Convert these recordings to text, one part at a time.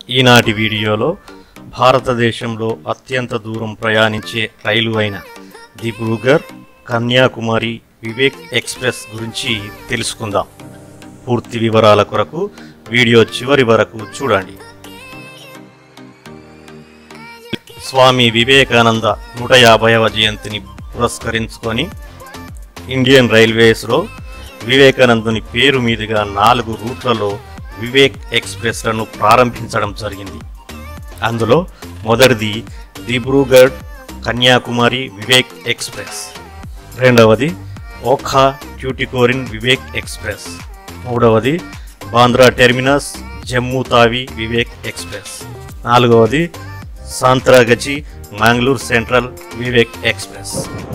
ఈనాటి వీడియోలో భారతదేశంలో అత్యంత దూరం ప్రయాణించే రైలు అయిన దిబ్రూగర్ కన్యాకుమారి వివేక్ ఎక్స్ప్రెస్ గురించి తెలుసుకుందాం పూర్తి వివరాల కొరకు వీడియో చివరి వరకు చూడండి స్వామి వివేకానంద నూట యాభైవ జయంతిని పురస్కరించుకొని ఇండియన్ రైల్వేస్లో వివేకానందుని పేరు మీదుగా నాలుగు రూట్లలో వివేక్ ఎక్స్ప్రెస్లను ప్రారంభించడం జరిగింది అందులో మొదటిది దిబ్రూగఢ్ కన్యాకుమారి వివేక్ ఎక్స్ప్రెస్ రెండవది ఓఖా ట్యూటికోరిన్ వివేక్ ఎక్స్ప్రెస్ మూడవది బాంద్రా టెర్మినస్ జమ్మూ తావి వివేక్ ఎక్స్ప్రెస్ నాలుగవది సాంత్రాగచి మంగళూరు సెంట్రల్ వివేక్ ఎక్స్ప్రెస్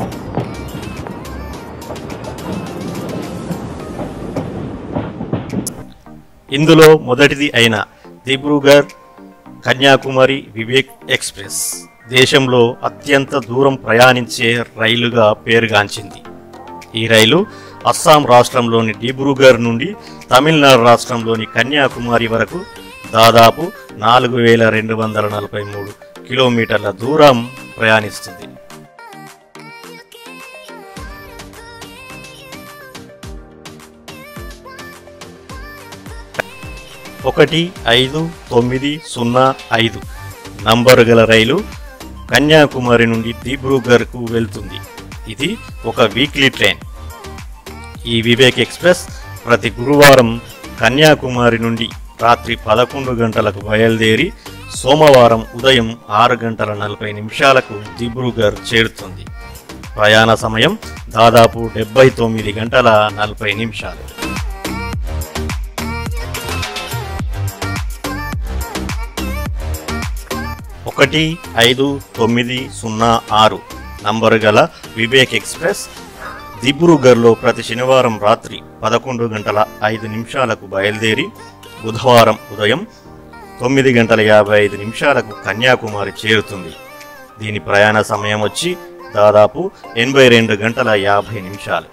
ఇందులో మొదటిది అయిన దిబ్రూగఢ్ కన్యాకుమారి వివేక్ ఎక్స్ప్రెస్ దేశంలో అత్యంత దూరం ప్రయాణించే రైలుగా పేరుగాంచింది ఈ రైలు అస్సాం రాష్ట్రంలోని డిబ్రూగఢ్ నుండి తమిళనాడు రాష్ట్రంలోని కన్యాకుమారి వరకు దాదాపు నాలుగు వేల రెండు వందల నలభై మూడు కిలోమీటర్ల దూరం ప్రయాణిస్తుంది ఒకటి ఐదు తొమ్మిది సున్నా ఐదు నంబరు గల రైలు కన్యాకుమారి నుండి దిబ్రూగఢ్కు వెళ్తుంది ఇది ఒక వీక్లీ ట్రైన్ ఈ వివేక్ ఎక్స్ప్రెస్ ప్రతి గురువారం కన్యాకుమారి నుండి రాత్రి పదకొండు గంటలకు బయలుదేరి సోమవారం ఉదయం ఆరు గంటల నలభై నిమిషాలకు దిబ్రూగఢ్ చేరుతుంది ప్రయాణ సమయం దాదాపు డెబ్బై తొమ్మిది గంటల నలభై నిమిషాలు ఒకటి ఐదు తొమ్మిది సున్నా ఆరు నంబరు గల వివేక్ ఎక్స్ప్రెస్ దిబ్రూగఢ్లో ప్రతి శనివారం రాత్రి పదకొండు గంటల ఐదు నిమిషాలకు బయలుదేరి బుధవారం ఉదయం తొమ్మిది గంటల యాభై ఐదు నిమిషాలకు కన్యాకుమారి చేరుతుంది దీని ప్రయాణ సమయం వచ్చి దాదాపు ఎనభై రెండు గంటల యాభై నిమిషాలు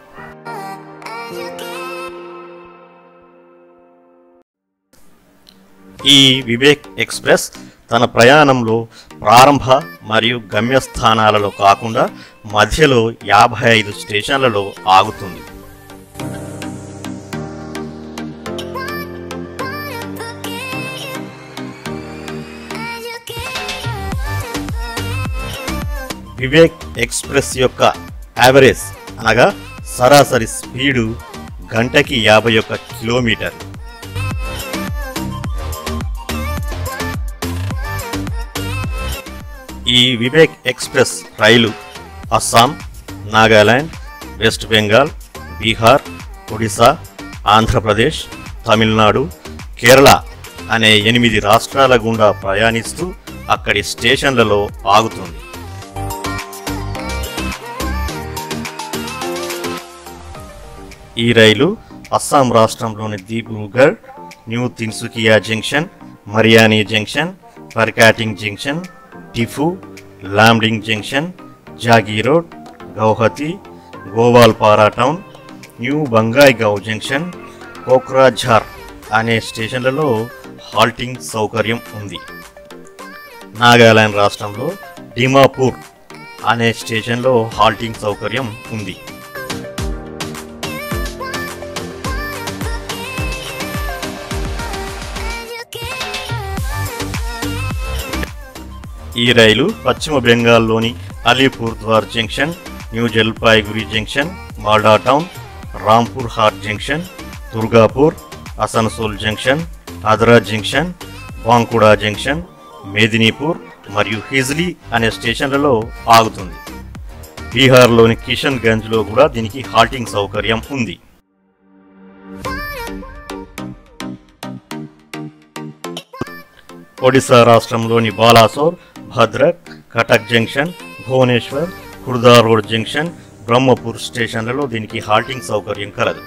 ఈ వివేక్ ఎక్స్ప్రెస్ తన ప్రయాణంలో ప్రారంభ మరియు గమ్యస్థానాలలో కాకుండా మధ్యలో యాభై ఐదు స్టేషన్లలో ఆగుతుంది వివేక్ ఎక్స్ప్రెస్ యొక్క యావరేజ్ అనగా సరాసరి స్పీడు గంటకి యాభై ఒక్క కిలోమీటర్ ఈ వివేక్ ఎక్స్ప్రెస్ రైలు అస్సాం నాగాలాండ్ వెస్ట్ బెంగాల్ బీహార్ ఒడిశా ఆంధ్రప్రదేశ్ తమిళనాడు కేరళ అనే ఎనిమిది రాష్ట్రాల గుండా ప్రయాణిస్తూ అక్కడి స్టేషన్లలో ఆగుతుంది ఈ రైలు అస్సాం రాష్ట్రంలోని Dibrugarh new Tinsukia junction Mariani junction Furkating junction Diphu Lumding junction Jagi road Guwahati Goalpara town new Bongaigaon junction Kokrajhar అనే స్టేషన్లలో హాల్టింగ్ సౌకర్యం ఉంది నాగాలాండ్ రాష్ట్రంలో డిమాపూర్ అనే స్టేషన్లో హాల్టింగ్ సౌకర్యం ఉంది ఈ రైలు పశ్చిమ బెంగాల్లోని Alipurduar junction new Jalpaiguri junction Malda town Rampurhat junction Durgapur Asansol junction Adra junction Bankura junction Medinipur మరియు హిజ్లీ అనే స్టేషన్లలో ఆగుతుంది బీహార్లోని కిషన్ గంజ్లో కూడా దీనికి హాల్టింగ్ సౌకర్యం ఉంది ఒడిశా రాష్ట్రంలోని Balasore Bhadrak Cuttack junction Bhubaneswar Khurda road junction Brahmapur స్టేషన్లలో దీనికి హాల్టింగ్ సౌకర్యం కలదు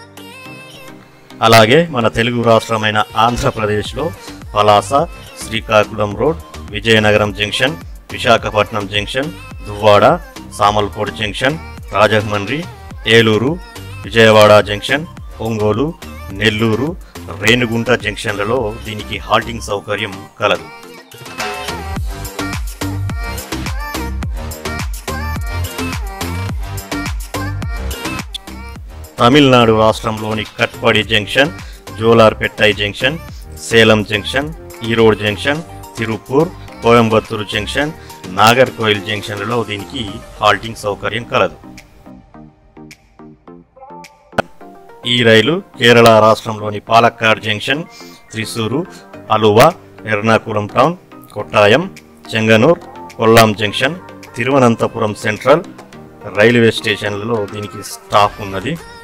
అలాగే మన తెలుగు రాష్ట్రమైన ఆంధ్రప్రదేశ్లో Palasa Srikakulam road Vizianagaram junction Visakhapatnam junction Duvvada Samalkot junction Rajahmundry Eluru Vijayawada junction Ongole Nellore Renigunta జంక్షన్లలో దీనికి హాల్టింగ్ సౌకర్యం కలదు తమిళనాడు రాష్ట్రంలోని Katpadi junction Jolarpettai junction Salem junction Erode junction Tiruppur Coimbatore junction Nagercoil జంక్షన్లలో దీనికి హాల్టింగ్ సౌకర్యం కలదు ఈ రైలు కేరళ రాష్ట్రంలోని Palakkad junction Thrissur Aluva Ernakulam town Kottayam Chengannur Kollam junction Thiruvananthapuram central railway స్టేషన్లలో దీనికి స్టాప్ ఉన్నది